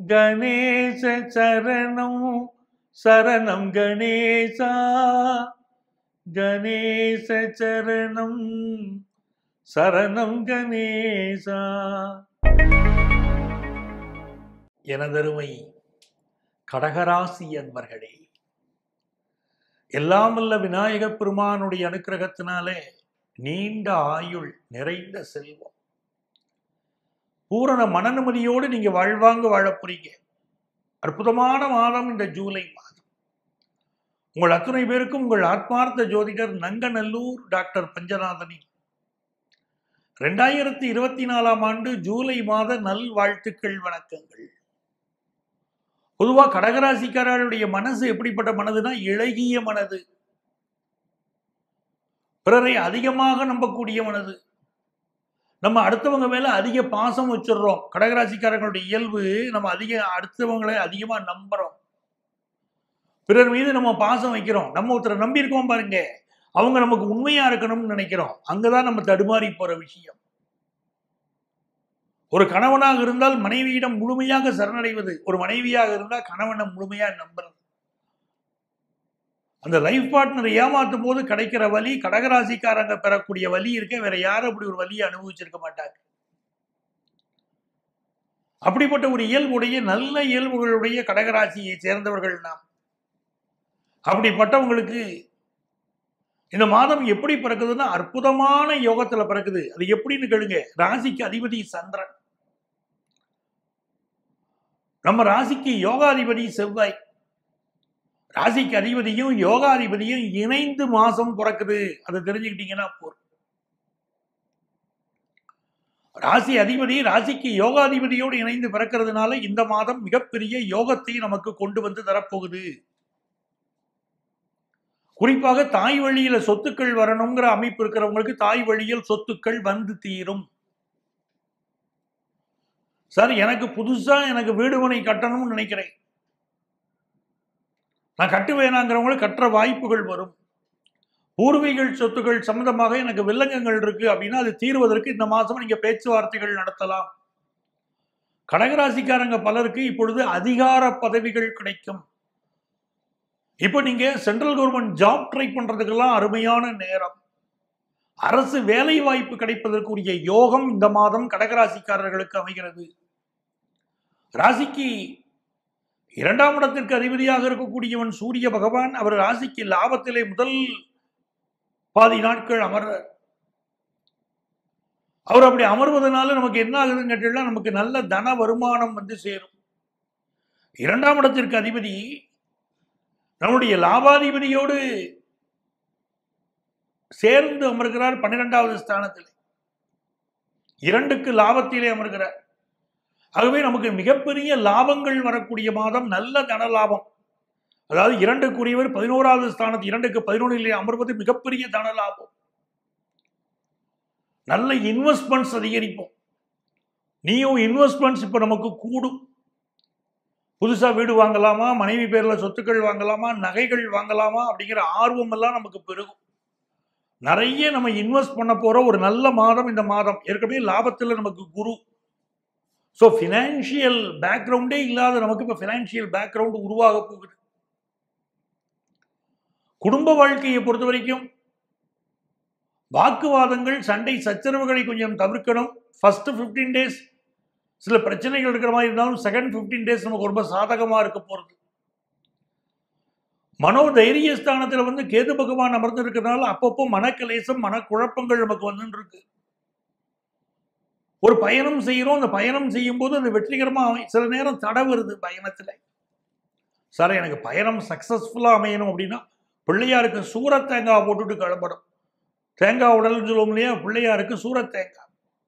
கணேச சரணம் சரணம் கணேசா கணேச சரணம் சரணம் கணேசா எனதருமை கடகராசி அன்பர்களே எல்லாமல்ல விநாயகப் பெருமானுடைய அனுக்கிரகத்தினாலே நீண்ட ஆயுள் நிறைந்த செல்வம் பூரண மனநிம்மதியோடு நீங்க வாழ்வாங்க வாழப் போறீங்க அற்புதமான மாதம் இந்த ஜூலை மாதம் உங்கள் அத்துணை பேருக்கும் உங்கள் ஆத்மார்த்த ஜோதிடர் நங்கநல்லூர் டாக்டர் பஞ்சநாதனி ரெண்டாயிரத்தி இருபத்தி நாலாம் ஆண்டு ஜூலை மாத நல் வாழ்த்துக்கள் வணக்கங்கள் பொதுவா கடகராசிக்காரர்களுடைய மனசு எப்படிப்பட்ட மனதுனா இழகிய மனது பிறரை அதிகமாக நம்பக்கூடிய மனது நம்ம அடுத்தவங்க மேல அதிக பாசம் வச்சிடுறோம் கடகராசிக்காரர்களுடைய இயல்பு நம்ம அதிக அடுத்தவங்களை அதிகமா நம்புறோம் பிறர் மீது நம்ம பாசம் வைக்கிறோம் நம்ம ஒருத்தரை நம்பி இருக்கோம் பாருங்க அவங்க நமக்கு உண்மையா இருக்கணும்னு நினைக்கிறோம் அங்கதான் நம்ம தடுமாறி போற விஷயம் ஒரு கணவனாக இருந்தால் மனைவியிடம் முழுமையாக சரணடைவது ஒரு மனைவியாக இருந்தால் கணவனை முழுமையா நம்புறது அந்த லைஃப் பார்ட்னர் ஏமாத்தும் போது கிடைக்கிற வலி கடகராசிக்காரங்க பெறக்கூடிய வலி இருக்க வேற யாரும் அப்படி ஒரு வலியை அனுபவிச்சிருக்க மாட்டாங்க அப்படிப்பட்ட ஒரு இயல்புடைய நல்ல இயல்புகளுடைய கடகராசியை சேர்ந்தவர்கள் நாம் அப்படிப்பட்டவங்களுக்கு இந்த மாதம் எப்படி பிறக்குதுன்னா அற்புதமான யோகத்துல பிறக்குது அது எப்படின்னு கேளுங்க ராசிக்கு அதிபதி சந்திரன் நம்ம ராசிக்கு யோகாதிபதி செவ்வாய் ராசிக்கு அதிபதியும் யோகாதிபதியும் இணைந்து மாசம் பிறக்குது அதை தெரிஞ்சுக்கிட்டீங்கன்னா போதும் ராசி அதிபதி ராசிக்கு யோகாதிபதியோடு இணைந்து பிறக்கிறதுனால இந்த மாதம் மிகப்பெரிய யோகத்தை நமக்கு கொண்டு வந்து தரப்போகுது குறிப்பாக தாய் வழியில சொத்துக்கள் வரணுங்கிற அமைப்பு இருக்கிறவங்களுக்கு தாய் வழியில் சொத்துக்கள் வந்து தீரும் சார் எனக்கு புதுசா எனக்கு வீடு மனை கட்டணும்னு நினைக்கிறேன் நான் கட்டுவேனாங்கிறவங்களுக்கு கட்டுற வாய்ப்புகள் வரும் பூர்வீகள் சொத்துக்கள் சம்பந்தமாக எனக்கு வில்லங்கங்கள் இருக்கு அப்படின்னா அது தீர்வதற்கு இந்த மாசம் நீங்க பேச்சுவார்த்தைகள் நடத்தலாம் கடகராசிக்காரங்க பலருக்கு இப்பொழுது அதிகார பதவிகள் கிடைக்கும் இப்போ நீங்க சென்ட்ரல் கவர்மெண்ட் ஜாப் ட்ரை பண்றதுக்கெல்லாம் அருமையான நேரம் அரசு வேலை வாய்ப்பு கிடைப்பதற்குரிய யோகம் இந்த மாதம் கடகராசிக்காரர்களுக்கு அமைகிறது ராசிக்கு இரண்டாம் இடத்திற்கு அதிபதியாக இருக்கக்கூடியவன் சூரிய பகவான் அவர் ராசிக்கு லாபத்திலே முதல் பாதி நாட்கள் அமர்றார் அவர் அப்படி அமர்வதனால நமக்கு என்ன ஆகுதுன்னு கேட்டீங்கன்னா நமக்கு நல்ல தன வருமானம் வந்து சேரும் இரண்டாம் இடத்திற்கு அதிபதி நம்முடைய லாபாதிபதியோடு சேர்ந்து அமர்கிறார் பன்னிரெண்டாவது ஸ்தானத்தில் இரண்டுக்கு லாபத்திலே அமர்கிறார் ஆகவே நமக்கு மிகப்பெரிய லாபங்கள் வரக்கூடிய மாதம் நல்ல தன லாபம் அதாவது இரண்டுக்குரியவர் பதினோராவது ஸ்தானத்து இரண்டுக்கு பதினொன்றிலே அமர்வது மிகப்பெரிய தன லாபம் நல்ல இன்வெஸ்ட்மெண்ட்ஸ் அதிகரிப்போம் நீயும் இன்வெஸ்ட்மெண்ட்ஸ் இப்போ நமக்கு கூடும் புதுசா வீடு வாங்கலாமா மனைவி பேர்ல சொத்துக்கள் வாங்கலாமா நகைகள் வாங்கலாமா அப்படிங்கிற ஆர்வம் எல்லாம் நமக்கு பெருகும் நிறைய நம்ம இன்வெஸ்ட் பண்ண போற ஒரு நல்ல மாதம் இந்த மாதம் ஏற்கனவே லாபத்துல நமக்கு குரு ஸோ ஃபினான்ஷியல் பேக்ரவுண்டே இல்லாத நமக்கு இப்போ ஃபினான்ஷியல் பேக்ரவுண்ட் உருவாக போகுது குடும்ப வாழ்க்கையை பொறுத்த வரைக்கும் வாக்குவாதங்கள் சண்டை சச்சரவுகளை கொஞ்சம் தவிர்க்கணும் ஃபர்ஸ்ட் ஃபிஃப்டீன் டேஸ் சில பிரச்சனைகள் இருக்கிற மாதிரி இருந்தாலும் செகண்ட் ஃபிஃப்டீன் டேஸ் நமக்கு ரொம்ப சாதகமாக இருக்க போகிறது மனோ தைரிய ஸ்தானத்தில் வந்து கேது பகவான் அமர்ந்து இருக்கிறதுனால அப்பப்போ மனக்கலேசம் மனக்குழப்பங்கள் நமக்கு வந்துட்டு இருக்கு ஒரு பயணம் செய்கிறோம் அந்த பயணம் செய்யும் போது அது வெற்றிகரமாக சில நேரம் தடை வருது பயணத்தில் சார் எனக்கு பயணம் சக்ஸஸ்ஃபுல்லாக அமையணும் அப்படின்னா பிள்ளையாருக்கு சூரத் தேங்காய் போட்டுட்டு கிளம்பணும் தேங்காய் உடல்னு சொல்லுவோம் இல்லையா பிள்ளையாருக்கு சூரத் தேங்காய்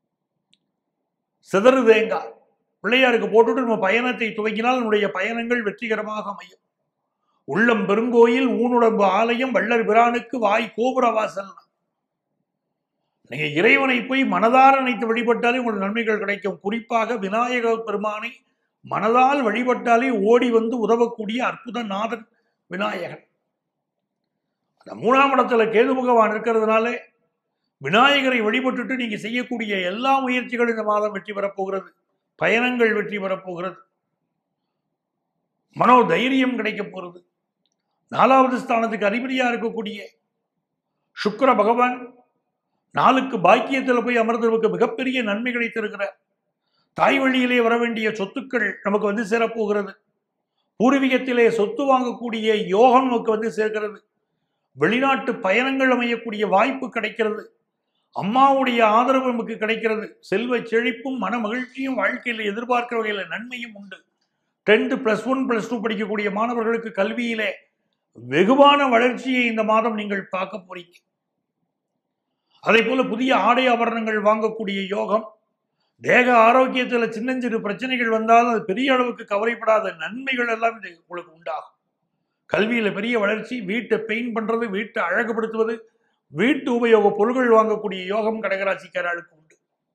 சிதறு தேங்காய் பிள்ளையாருக்கு போட்டுட்டு நம்ம பயணத்தை துவங்கினால் நம்முடைய பயணங்கள் வெற்றிகரமாக அமையும் உள்ளம் பெருங்கோயில் ஊனுடம்பு ஆலயம் வள்ளர் பிரானுக்கு வாய் கோபுர வாசல் நீங்க இறைவனை போய் மனதார நினைத்து வழிபட்டாலே உங்களுக்கு நன்மைகள் கிடைக்கும் குறிப்பாக விநாயக பெருமானை மனதால் வழிபட்டாலே ஓடி வந்து உதவக்கூடிய அற்புத நாதன் விநாயகன் அந்த மூணாம் இடத்துல கேது பகவான் இருக்கிறதுனால விநாயகரை வழிபட்டுட்டு நீங்க செய்யக்கூடிய எல்லா முயற்சிகளும் இந்த மாதம் வெற்றி பெறப் போகிறது பயணங்கள் வெற்றி பெறப் போகிறது மனோ தைரியம் கிடைக்க போறது நாலாவது ஸ்தானத்துக்கு அதிபதியா இருக்கக்கூடிய சுக்கிர பகவான் நாளுக்கு பாக்கியத்தில் போய் அமர்ந்தவருக்கு மிகப்பெரிய நன்மை கிடைத்திருக்கிறார் தாய் வழியிலே வர வேண்டிய சொத்துக்கள் நமக்கு வந்து சேரப்போகிறது பூர்வீகத்திலே சொத்து வாங்கக்கூடிய யோகம் நமக்கு வந்து சேர்க்கிறது வெளிநாட்டு பயணங்கள் அமையக்கூடிய வாய்ப்பு கிடைக்கிறது அம்மாவுடைய ஆதரவு நமக்கு கிடைக்கிறது செல்வ செழிப்பும் மன மகிழ்ச்சியும் வாழ்க்கையில் எதிர்பார்க்கிற வகையில் நன்மையும் உண்டு tenth plus one plus two படிக்கக்கூடிய மாணவர்களுக்கு கல்வியிலே வெகுவான வளர்ச்சியை இந்த மாதம் நீங்கள் பார்க்க போறீங்க அதே போல புதிய ஆடை ஆபரணங்கள் வாங்கக்கூடிய யோகம் தேக ஆரோக்கியத்தில் சின்னஞ்சிறு பிரச்சனைகள் வந்தாலும் அது பெரிய அளவுக்கு கவலைப்படாத நன்மைகள் எல்லாம் இது உங்களுக்கு உண்டாகும் கல்வியில பெரிய வளர்ச்சி வீட்டை பெயிண்ட் பண்றது வீட்டை அழகுபடுத்துவது வீட்டு உபயோக பொருட்கள் வாங்கக்கூடிய யோகம் கடகராசிக்காரர்களுக்கு உண்டு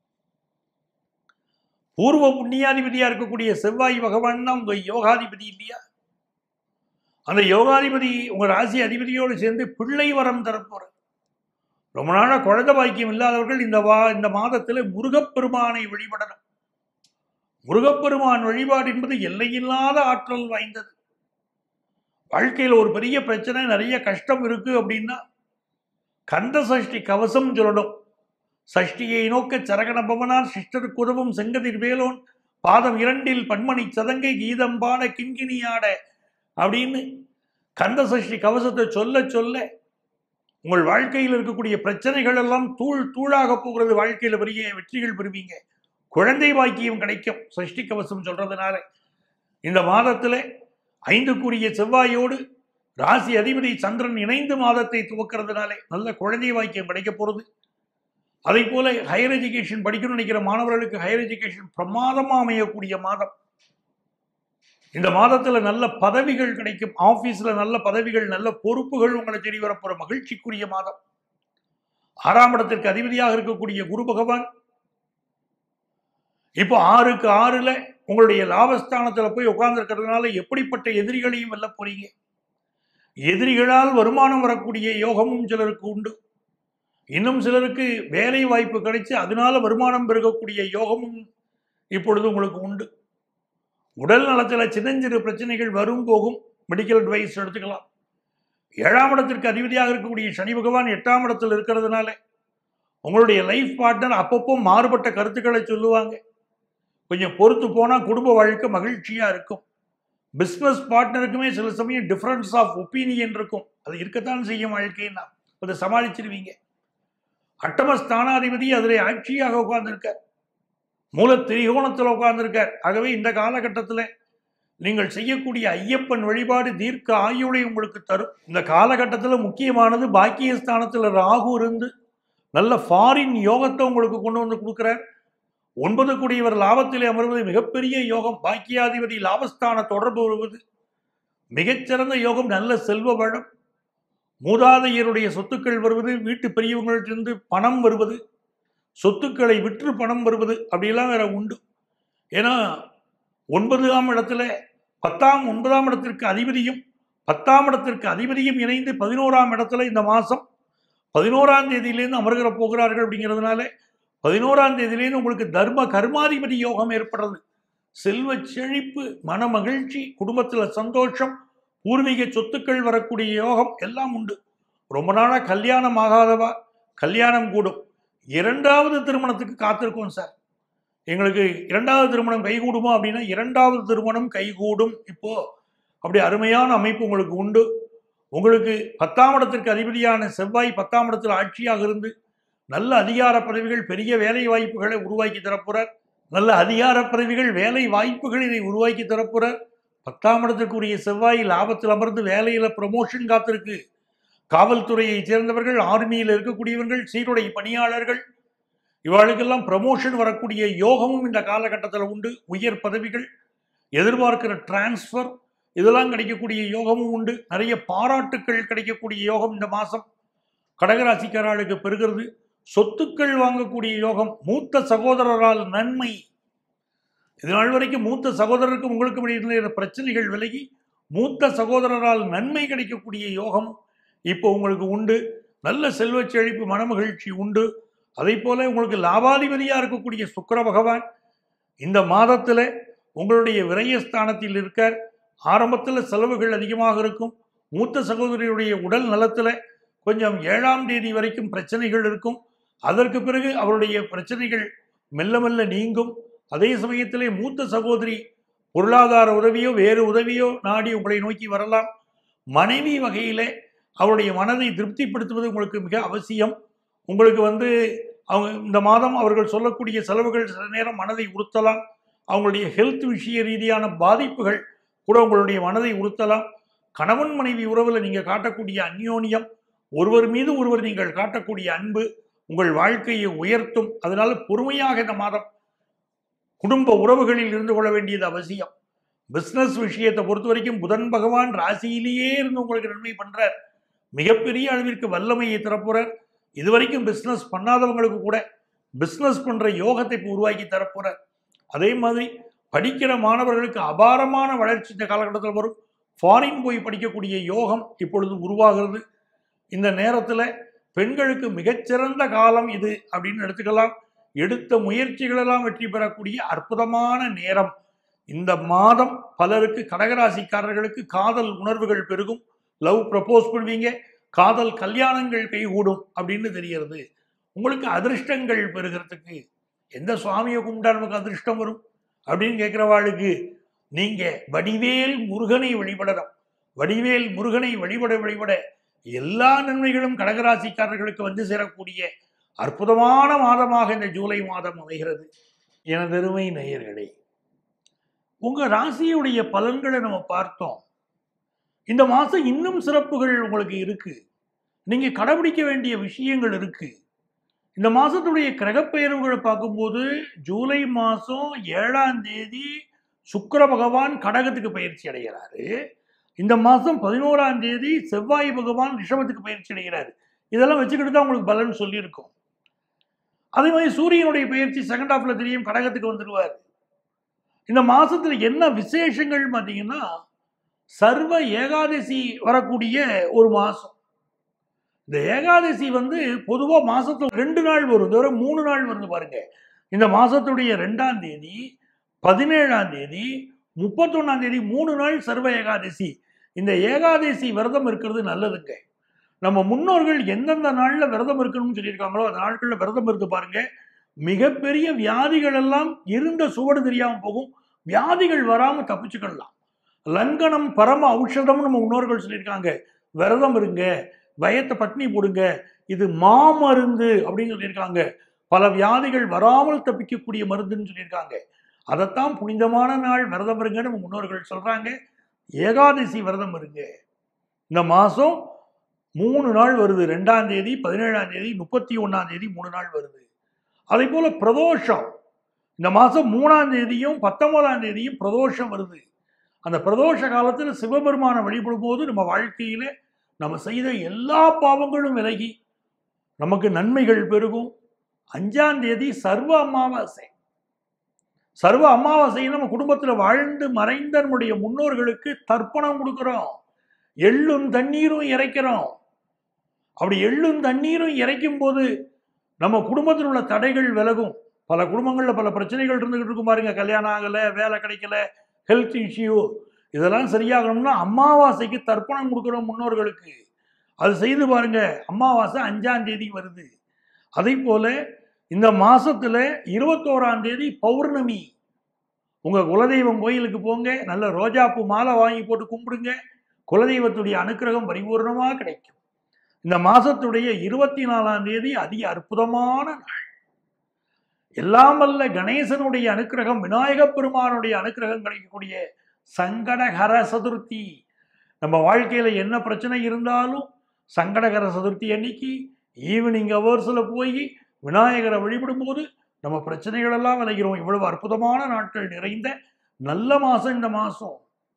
பூர்வ புண்ணியாதிபதியா இருக்கக்கூடிய செவ்வாய் பகவான் தான் உங்க யோகாதிபதி இல்லையா அந்த யோகாதிபதி உங்க ராசி அதிபதியோடு சேர்ந்து பிள்ளை வரம் தரப்போற ரொம்ப நாளா குழந்தை பாக்கியம் இல்லாதவர்கள் இந்த வா இந்த மாதத்துல முருகப்பெருமானை வழிபடணும் முருகப்பெருமான் வழிபாடு என்பது எல்லையில்லாத ஆற்றல் வாய்ந்தது வாழ்க்கையில் ஒரு பெரிய பிரச்சனை நிறைய கஷ்டம் இருக்கு அப்படின்னா கந்த சஷ்டி கவசம் சொல்லணும் சஷ்டியை நோக்க சரகண பவனார் சிஷ்டருக்கு உதவும் செங்கதிர் வேலோன் பாதம் இரண்டில் பன்மணி சதங்கை கீதம் பாட கிண்கிணியாட அப்படின்னு கந்த சஷ்டி கவசத்தை சொல்ல சொல்ல உங்கள் வாழ்க்கையில் இருக்கக்கூடிய பிரச்சனைகள் எல்லாம் தூள் தூளாக போகிறது வாழ்க்கையில் பெரிய வெற்றிகள் பெறுவீங்க குழந்தை பாக்கியம் கிடைக்கும் சஷ்டி கவசம் சொல்றதுனால இந்த மாதத்துல ஐந்துக்குரிய செவ்வாயோடு ராசி அதிபதி சந்திரன் இணைந்து மாதத்தை துவக்கிறதுனாலே நல்ல குழந்தை வாக்கியம் கிடைக்க போறது அதே போல ஹையர் எஜுகேஷன் படிக்கணும்னு நினைக்கிற மாணவர்களுக்கு ஹையர் எஜுகேஷன் பிரமாதமா அமையக்கூடிய மாதம் இந்த மாதத்துல நல்ல பதவிகள் கிடைக்கும் ஆபீஸ்ல நல்ல பதவிகள் நல்ல பொறுப்புகள் உங்களை தேடி வரப்போற மகிழ்ச்சிக்குரிய மாதம் ஆறாம் இடத்திற்கு அதிபதியாக இருக்கக்கூடிய குரு பகவான் இப்போ ஆறுக்கு ஆறுல உங்களுடைய லாபஸ்தானத்துல போய் உட்கார்ந்து இருக்கிறதுனால எப்படிப்பட்ட எதிரிகளையும் வெல்ல போறீங்க எதிரிகளால் வருமானம் வரக்கூடிய யோகமும் சிலருக்கு உண்டு இன்னும் சிலருக்கு வேலை வாய்ப்பு கிடைச்சு அதனால வருமானம் பெருகக்கூடிய யோகமும் இப்பொழுது உங்களுக்கு உண்டு உடல் நலத்தில் சின்னஞ்சிறு பிரச்சனைகள் வரும் போகும் மெடிக்கல் அட்வைஸ் எடுத்துக்கலாம் ஏழாம் இடத்திற்கு அதிபதியாக இருக்கக்கூடிய சனி பகவான் எட்டாம் இடத்தில் இருக்கிறதுனால உங்களுடைய லைஃப் பார்ட்னர் அப்பப்போ மாறுபட்ட கருத்துக்களை சொல்லுவாங்க கொஞ்சம் பொறுத்து போனால் குடும்ப வாழ்க்கை மகிழ்ச்சியாக இருக்கும் பிஸ்னஸ் பார்ட்னருக்குமே சில சமயம் டிஃப்ரென்ஸ் ஆஃப் ஒப்பீனியன் இருக்கும் அது இருக்கத்தான் செய்யும் வாழ்க்கைன்னா அதை சமாளிச்சிருவீங்க அட்டம ஸ்தானாதிபதி அதில் ஆட்சியாக உட்கார்ந்துருக்கார் மூல திரிகோணத்தில் உட்கார்ந்துருக்கார் ஆகவே இந்த காலகட்டத்தில் நீங்கள் செய்யக்கூடிய ஐயப்பன் வழிபாடு தீர்க்க ஆயுளை உங்களுக்கு தரும் இந்த காலகட்டத்தில் முக்கியமானது பாக்கியஸ்தானத்தில் ராகு இருந்து நல்ல ஃபாரின் யோகத்தை உங்களுக்கு கொண்டு வந்து கொடுக்குறார் ஒன்பது கூடியவர் லாபத்திலே அமர்வது மிகப்பெரிய யோகம் பாக்கியாதிபதி லாபஸ்தான தொடர்பு வருவது மிகச்சிறந்த யோகம் நல்ல செல்வ வளம் மூதாதையருடைய சொத்துக்கள் வருவது வீட்டு பெரியவங்களிலிருந்து பணம் வருவது சொத்துக்களை விற்று பணம் வருவது அப்படியெல்லாம் வேற உண்டு ஏன்னா ஒன்பதாம் இடத்துல பத்தாம் ஒன்பதாம் இடத்திற்கு அதிபதியும் பத்தாம் இடத்திற்கு அதிபதியும் இணைந்து பதினோராம் இடத்துல இந்த மாதம் பதினோராம் தேதியிலேருந்து அமர்கிற போகிறார்கள் அப்படிங்கிறதுனால பதினோராம் தேதியிலேருந்து உங்களுக்கு தர்ம கர்மாதிபதி யோகம் ஏற்படுறது செல்வ செழிப்பு மன மகிழ்ச்சி குடும்பத்தில் சந்தோஷம் பூர்வீக சொத்துக்கள் வரக்கூடிய யோகம் எல்லாம் உண்டு ரொம்ப நாளாக கல்யாணம் ஆகாதவா கல்யாணம் கூடும் இரண்டாவது திருமணத்துக்கு காத்திருக்கோம் சார் எங்களுக்கு இரண்டாவது திருமணம் கைகூடுமா அப்படின்னா இரண்டாவது திருமணம் கைகூடும் இப்போ அப்படி அருமையான அமைப்பு உங்களுக்கு உண்டு உங்களுக்கு பத்தாம் இடத்திற்கு அதிபதியான செவ்வாய் பத்தாம் இடத்தில் ஆட்சியாக இருந்து நல்ல அதிகார பதவிகள் பெரிய வேலை வாய்ப்புகளை உருவாக்கி தரப்போறார் நல்ல அதிகார பதவிகள் வேலை வாய்ப்புகள் இதை உருவாக்கி தரப்போறார் பத்தாம் இடத்திற்குரிய செவ்வாய் லாபத்தில் அமர்ந்து வேலையில ப்ரமோஷன் காத்திருக்கு காவல்துறையை சேர்ந்தவர்கள் ஆர்மியில் இருக்கக்கூடியவர்கள் சீருடை பணியாளர்கள் இவர்களுக்கெல்லாம் ப்ரமோஷன் வரக்கூடிய யோகமும் இந்த காலகட்டத்தில் உண்டு உயர் பதவிகள் எதிர்பார்க்கிற டிரான்ஸ்ஃபர் இதெல்லாம் கிடைக்கக்கூடிய யோகமும் உண்டு நிறைய பாராட்டுக்கள் கிடைக்கக்கூடிய யோகம் இந்த மாதம் கடகராசிக்காரர்களுக்கு பெறுகிறது சொத்துக்கள் வாங்கக்கூடிய யோகம் மூத்த சகோதரரால் நன்மை இது நாள் வரைக்கும் மூத்த சகோதரருக்கும் உங்களுக்கு இடையில பிரச்சனைகள் விலகி மூத்த சகோதரரால் நன்மை கிடைக்கக்கூடிய யோகம் இப்போ உங்களுக்கு உண்டு நல்ல செல்வச் செழிப்பு மனமகிழ்ச்சி உண்டு அதே போல உங்களுக்கு லாபாதிபதியாக இருக்கக்கூடிய சுக்கிர பகவான் இந்த மாதத்தில் உங்களுடைய விரயஸ்தானத்தில் இருக்கார் ஆரம்பத்தில் செலவுகள் அதிகமாக இருக்கும் மூத்த சகோதரியுடைய உடல் நலத்துல கொஞ்சம் ஏழாம் தேதி வரைக்கும் பிரச்சனைகள் இருக்கும் அதற்கு பிறகு அவருடைய பிரச்சனைகள் மெல்ல மெல்ல நீங்கும் அதே சமயத்திலே மூத்த சகோதரி பொருளாதார உதவியோ வேறு உதவியோ நாடி உங்களை நோக்கி வரலாம் மனைவி வகையிலே அவருடைய மனதை திருப்திப்படுத்துவது உங்களுக்கு மிக அவசியம் உங்களுக்கு வந்து அவங்க இந்த மாதம் அவர்கள் சொல்லக்கூடிய செலவுகள் சில நேரம் மனதை உறுத்தலாம் அவங்களுடைய ஹெல்த் விஷய ரீதியான பாதிப்புகள் கூட உங்களுடைய மனதை உறுத்தலாம் கணவன் மனைவி உறவில் நீங்கள் காட்டக்கூடிய அந்யோன்யம் ஒருவர் மீது ஒருவர் நீங்கள் காட்டக்கூடிய அன்பு உங்கள் வாழ்க்கையை உயர்த்தும் அதனால பொறுமையாக இந்த மாதம் குடும்ப உறவுகளில் இருந்து கொள்ள வேண்டியது அவசியம் பிஸ்னஸ் விஷயத்தை பொறுத்த வரைக்கும் புதன் பகவான் ராசியிலேயே இருந்து உங்களுக்கு நன்மை பண்றார் மிகப்பெரிய அளவிற்கு வல்லமையை திறப்புறார் இதுவரைக்கும் பிஸ்னஸ் பண்ணாதவங்களுக்கு கூட பிஸ்னஸ் பண்ற யோகத்தை இப்போ உருவாக்கி தரப்போறார் அதே மாதிரி படிக்கிற மாணவர்களுக்கு அபாரமான வளர்ச்சி இந்த காலகட்டத்தில் வரும் ஃபாரின் போய் படிக்கக்கூடிய யோகம் இப்பொழுது உருவாகிறது இந்த நேரத்தில் பெண்களுக்கு மிகச்சிறந்த காலம் இது அப்படின்னு எடுத்துக்கலாம் எடுத்த முயற்சிகளெல்லாம் வெற்றி பெறக்கூடிய அற்புதமான நேரம் இந்த மாதம் பலருக்கு கடகராசிக்காரர்களுக்கு காதல் உணர்வுகள் பெருகும் லவ் ப்ரப்போஸ் பண்ணுவீங்க காதல் கல்யாணங்கள் கைகூடும் அப்படின்னு தெரியறது உங்களுக்கு அதிர்ஷ்டங்கள் பெறுகிறதுக்கு எந்த சுவாமியை கும்பிட்டா நமக்கு அதிர்ஷ்டம் வரும் அப்படின்னு கேட்குறவாளுக்கு நீங்க வடிவேல் முருகனை வழிபடணும் வடிவேல் முருகனை வழிபட வழிபட எல்லா நன்மைகளும் கடகராசிக்காரர்களுக்கு வந்து சேரக்கூடிய அற்புதமான மாதமாக இந்த ஜூலை மாதம் அமைகிறது எனதருமை நேயர்களே உங்க ராசியுடைய பலன்களை நம்ம பார்த்தோம் இந்த மாசம் இன்னும் சிறப்புகள் உங்களுக்கு இருக்கு நீங்க கடைபிடிக்க வேண்டிய விஷயங்கள் இருக்கு இந்த மாசத்துடைய கிரகப்பெயர்வுகளை பார்க்கும்போது ஜூலை மாசம் ஏழாம் தேதி சுக்கிர பகவான் கடகத்துக்கு பயிற்சி அடைகிறாரு இந்த மாசம் பதினோராம் தேதி செவ்வாய் பகவான் ரிஷபத்துக்கு பயிற்சி அடைகிறாரு இதெல்லாம் வச்சுக்கிட்டு தான் உங்களுக்கு பலன் சொல்லியிருக்கோம் அதே மாதிரி சூரியனுடைய பயிற்சி செகண்ட் ஹாஃப்ல தெரியும் கடகத்துக்கு வந்துடுவார் இந்த மாசத்துல என்ன விசேஷங்கள் பார்த்தீங்கன்னா சர்வ ஏகாதசி வரக்கூடிய ஒரு மாசம் இந்த ஏகாதசி வந்து பொதுவா மாசத்துல ரெண்டு நாள் வரும் தவிர மூணு நாள் வருது பாருங்க இந்த மாசத்துடைய ரெண்டாம் தேதி பதினேழாம் தேதி முப்பத்தொன்னாம் தேதி மூணு நாள் சர்வ ஏகாதசி இந்த ஏகாதசி விரதம் இருக்கிறது நல்லதுங்க நம்ம முன்னோர்கள் எந்தெந்த நாள்ல விரதம் இருக்கணும்னு சொல்லியிருக்காங்களோ அந்த நாட்கள்ல விரதம் இருந்து பாருங்க மிகப்பெரிய வியாதிகள் எல்லாம் இருந்த சுவடு தெரியாம போகும் வியாதிகள் வராம தப்பிச்சுக்கலாம் லங்கனம் பரம ஔஷதம் நம்ம முன்னோர்கள் சொல்லியிருக்காங்க விரதம் இருங்க பயத்தை பட்னி போடுங்க இது மாமருந்து அப்படின்னு சொல்லியிருக்காங்க பல வியாதிகள் வராமல் தப்பிக்கக்கூடிய மருந்துன்னு சொல்லியிருக்காங்க அதைத்தான் புனிதமான நாள் விரதம் இருங்கன்னு நம்ம முன்னோர்கள் சொல்றாங்க ஏகாதசி விரதம் இருங்க இந்த மாசம் மூணு நாள் வருது ரெண்டாம் தேதி பதினேழாம் தேதி முப்பத்தி ஒன்னாம் தேதி மூணு நாள் வருது அதே போல பிரதோஷம் இந்த மாசம் மூணாம் தேதியும் பத்தொன்பதாம் தேதியும் பிரதோஷம் வருது அந்த பிரதோஷ காலத்தில் சிவபெருமானை வழிபடும் போது நம்ம வாழ்க்கையில நம்ம செய்த எல்லா பாவங்களும் விலகி நமக்கு நன்மைகள் பெருகும் அஞ்சாம் தேதி சர்வ அமாவாசை சர்வ அமாவாசை நம்ம குடும்பத்தில் வாழ்ந்து மறைந்த நம்முடைய முன்னோர்களுக்கு தர்ப்பணம் கொடுக்கிறோம் எள்ளும் தண்ணீரும் இறைக்கிறோம் அப்படி எள்ளும் தண்ணீரும் இறைக்கும் போது நம்ம குடும்பத்தில் உள்ள தடைகள் விலகும் பல குடும்பங்களில் பல பிரச்சனைகள் இருந்துகிட்டு இருக்கும் பாருங்க கல்யாணம் ஆகலை வேலை கிடைக்கல ஹெல்த் இஷ்யூ இதெல்லாம் சரியாகணும்னா அமாவாசைக்கு தர்ப்பணம் கொடுக்குறோம் முன்னோர்களுக்கு அது செய்து பாருங்க அமாவாசை அஞ்சாம் தேதி வருது அதே போல இந்த மாசத்துல இருபத்தோராம் தேதி பௌர்ணமி உங்க குலதெய்வம் கோயிலுக்கு போங்க நல்ல ரோஜாப்பூ மாலை வாங்கி போட்டு கும்பிடுங்க குலதெய்வத்துடைய அனுக்கிரகம் பரிபூர்ணமா கிடைக்கும் இந்த மாசத்துடைய இருபத்தி நாலாம் தேதி அதி அற்புதமான நாள் எல்லாம் வல்ல கணேசனுடைய அனுக்கிரகம் விநாயகப் பெருமானுடைய அனுக்கிரகம் கிடைக்கக்கூடிய சங்கடகர சதுர்த்தி நம்ம வாழ்க்கையில என்ன பிரச்சனை இருந்தாலும் சங்கடகர சதுர்த்தி அன்னைக்கு ஈவினிங் ஹவர்ஸில் போய் விநாயகரை வழிபடும் போது நம்ம பிரச்சனைகள் எல்லாம் விளைகிறோம் இவ்வளவு அற்புதமான நாட்கள் நிறைந்த நல்ல மாசம் இந்த மாசம்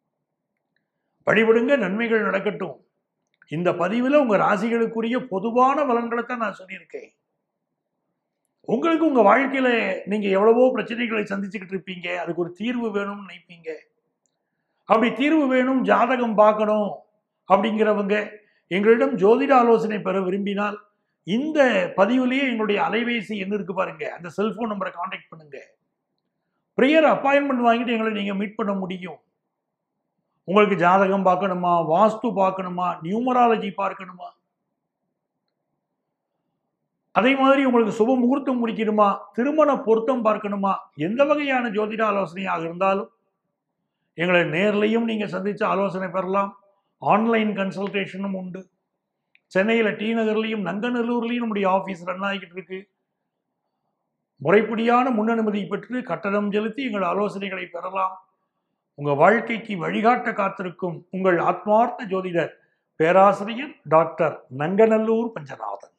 வழிபடுங்க நன்மைகள் நடக்கட்டும் இந்த பதிவில் உங்க ராசிகளுக்குரிய பொதுவான பலன்களை தான் நான் சொல்லியிருக்கேன் உங்களுக்கு உங்க வாழ்க்கையில நீங்க எவ்வளவோ பிரச்சனைகளை சந்திச்சுக்கிட்டு இருப்பீங்க அதுக்கு ஒரு தீர்வு வேணும்னு நினைப்பீங்க அப்படி தீர்வு வேணும் ஜாதகம் பார்க்கணும் அப்படிங்கிறவங்க எங்களிடம் ஜோதிட ஆலோசனை பெற விரும்பினால் இந்த பதிவுலேயே எங்களுடைய அலைபேசி எண் இருக்கு பாருங்க அந்த செல்போன் நம்பரை காண்டாக்ட் பண்ணுங்க ப்ரேயர் அப்பாயின்மெண்ட் வாங்கிட்டு எங்களை நீங்க மீட் பண்ண முடியும் உங்களுக்கு ஜாதகம் பார்க்கணுமா வாஸ்து பார்க்கணுமா நியூமராலஜி பார்க்கணுமா அதே மாதிரி உங்களுக்கு சுப முகூர்த்தம் முடிக்கணுமா திருமண பொருத்தம் பார்க்கணுமா எந்த வகையான ஜோதிட ஆலோசனையாக இருந்தாலும் எங்களை நேர்லையும் நீங்கள் சந்தித்து ஆலோசனை பெறலாம் ஆன்லைன் கன்சல்டேஷனும் உண்டு சென்னையில் டி நகர்லையும் நங்கநல்லூர்லையும் நம்முடைய ஆஃபீஸ் ரன் ஆகிட்டு இருக்கு முறைப்படியான முன்னனுமதி பெற்று கட்டணம் செலுத்தி எங்கள் ஆலோசனைகளை பெறலாம் உங்கள் வாழ்க்கைக்கு வழிகாட்ட காத்திருக்கும் உங்கள் ஆத்மார்த்த ஜோதிடர் பேராசிரியர் டாக்டர் நங்கநல்லூர் பஞ்சநாதன்